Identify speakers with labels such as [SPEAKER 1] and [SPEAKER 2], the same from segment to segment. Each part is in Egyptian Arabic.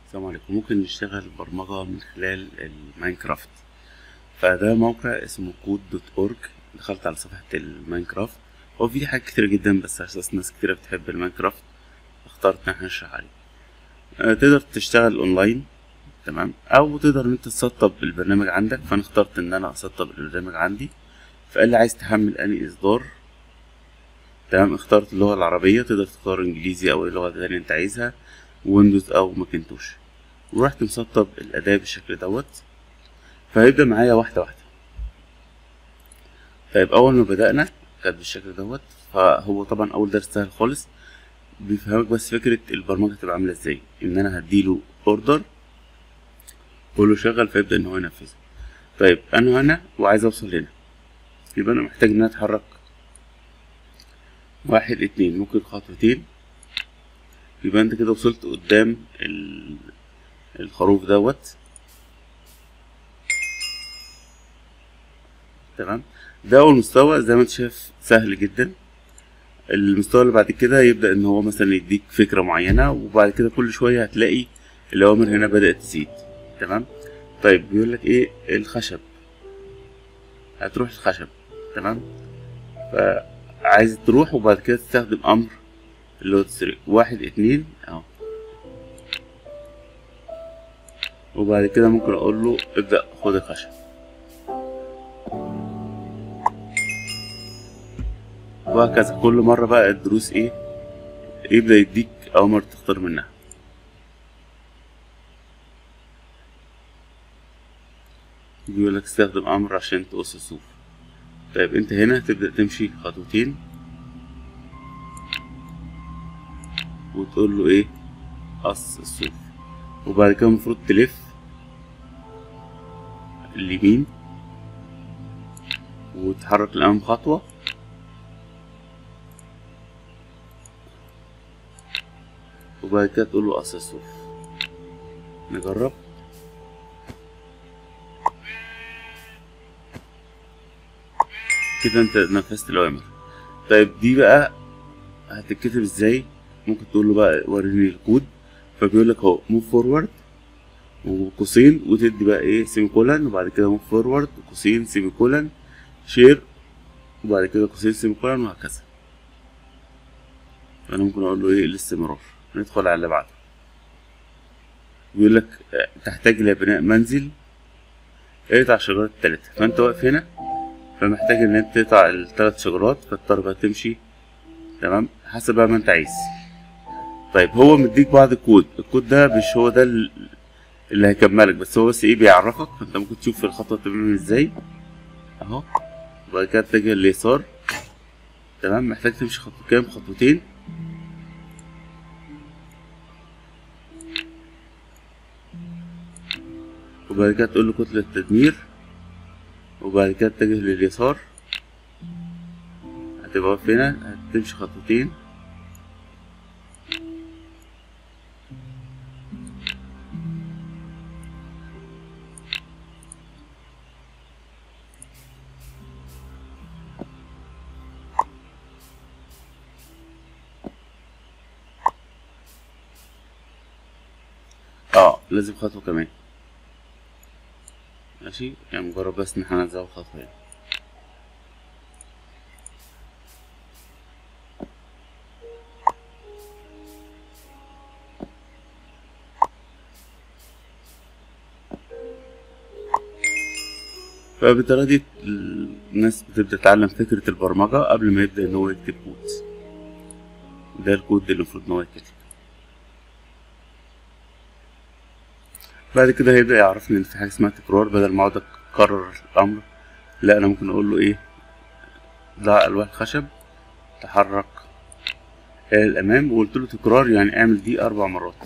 [SPEAKER 1] السلام عليكم ممكن نشتغل برمجة من خلال الماينكرافت فده موقع اسمه كود دوت اورج دخلت على صفحة الماينكرافت هو في حاجات كتيرة جدا بس على اساس ناس كتيرة بتحب الماينكرافت اخترت ان احنا نشرح عليه آه، تقدر تشتغل اونلاين تمام او تقدر ان انت تسطب البرنامج عندك فانا اخترت ان انا اسطب البرنامج عندي فقال لي عايز تحمل انهي اصدار تمام اخترت اللغة العربية تقدر تختار انجليزي او اي لغة تانية انت عايزها ويندوز او ماكنتوش ورحت مسطب الاداة بالشكل دوت فهيبدأ معايا واحدة واحدة طيب اول ما بدأنا كانت بالشكل دوت فهو طبعا اول درس سهل خالص بيفهمك بس فكرة البرمجة تبقى عاملة ازاي ان انا هديله اوردر اقول له شغل فيبدأ ان هو ينفذه طيب انا هنا وعايز اوصل هنا يبقى انا محتاج ان انا اتحرك واحد اتنين ممكن خطوتين يبقى انت كده وصلت قدام ال- الخروف دوت تمام ده اول مستوى زي ما انت شايف سهل جدا المستوى اللي بعد كده يبدأ ان هو مثلا يديك فكرة معينة وبعد كده كل شوية هتلاقي الأوامر هنا بدأت تزيد تمام طيب بيقول لك ايه الخشب هتروح الخشب تمام فعايز تروح وبعد كده تستخدم أمر اللي هو تسرق واحد اتنين اهو وبعد كده ممكن اقول له ابدأ خد الخشب وهكذا كل مرة بقى الدروس ايه يبدأ يديك أوامر تختار منها بيقول لك استخدم أمر عشان تقص الصوف طيب انت هنا تبدأ تمشي خطوتين وتقول له ايه قص الصوف وبعد كده المفروض تلف اليمين وتحرك الأمام خطوة وبعد كده تقول له قص الصوف نجرب كده انت نفذت الأوامر طيب دي بقى هتتكتب ازاي ممكن تقول له بقى وريني الكود فبيقول لك اهو موف فورورد وقوسين وتدي بقى ايه سيمي كولن وبعد كده موف فورورد قوسين سيمي كولن شير وبعد كده قوسين سيمي كولن وهكذا فانا ممكن اقول له ايه الاستمرار ندخل على اللي بعده بيقول لك آه، تحتاج الى بناء منزل اقطع شجرات التلاتة فانت واقف هنا فمحتاج ان انت تقطع التلات شجرات فاضطر بقى تمشي تمام حسب بقى ما انت عايز طيب هو مديك بعض الكود الكود ده مش هو ده ال- اللي هيكملك بس هو بس ايه بيعرفك فانت ممكن تشوف الخطوة تمام ازاي اهو وبعد كده تتجه لليسار تمام محتاج تمشي خطوة كام خطوتين وبعد كده تقول له كتلة تدمير وبعد كده تتجه لليسار هتبقى واقف هنا هتمشي خطوتين اه لازم خطوة كمان ماشي يعني مجرد بس ان احنا نزود خطوة هنا فبالطريقة دي الناس بتبدأ تتعلم فكرة البرمجة قبل ما يبدأ إن هو يكتب كود ده الكود اللي المفروض إن هو يتكتب بعد كده هيبدأ يعرفني إن في حاجة اسمها تكرار بدل ما أقعد أكرر الأمر لا أنا ممكن أقول له إيه ضع ألواح خشب تحرك إلى الأمام وقلت له تكرار يعني اعمل دي أربع مرات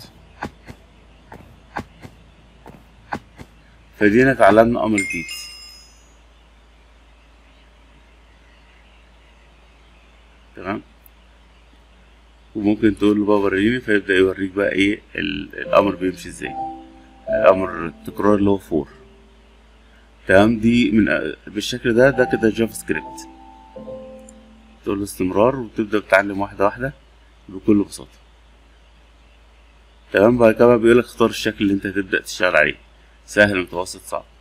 [SPEAKER 1] فدينا اتعلمنا أمر جديد تمام وممكن تقول له بقى وريني فيبدأ يوريك بقى ايه ال- الأمر بيمشي ازاي أمر التكرار اللي هو فور تمام دي من بالشكل ده ده كده جافا سكريبت تقول له استمرار وتبدأ تتعلم واحدة واحدة بكل بساطة تمام بعد كده بقى بيقولك اختار الشكل اللي انت هتبدأ تشتغل عليه سهل متوسط صعب